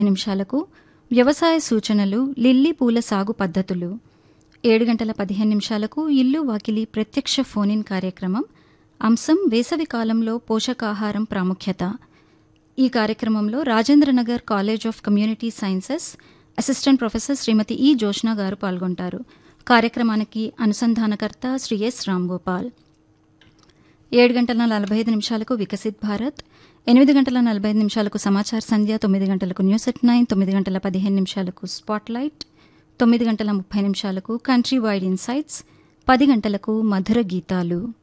నిమిషాలకు వ్యవసాయ సూచనలు లిల్లీ పూల సాగు పద్ధతులు ఏడు గంటల పదిహేను నిమిషాలకు ఇల్లు వాకిలి ప్రత్యక్ష ఫోన్ ఇన్ కార్యక్రమం అంశం వేసవి కాలంలో పోషకాహారం ప్రాముఖ్యత ఈ కార్యక్రమంలో Rajendranagar college of community sciences assistant professor Shrimati E Joshna గారు పాల్గొంటారు కార్యక్రమానికి అనుసంధానకర్త శ్రీ ఎస్ రామ్ గోపాల్ ఏడు గంటల నలభై ఐదు నిమిషాలకు వికసిత్ భారత్ ఎనిమిది గంటల నలభై ఐదు నిమిషాలకు సమాచార సంధ్య తొమ్మిది గంటలకు న్యూస్ ఎట్ నైన్ తొమ్మిది గంటల పదిహేను నిమిషాలకు స్పాట్ లైట్ తొమ్మిది గంటల ముప్పై నిమిషాలకు కంట్రీ వైడ్ ఇన్సైట్స్ పది గంటలకు మధుర గీతాలు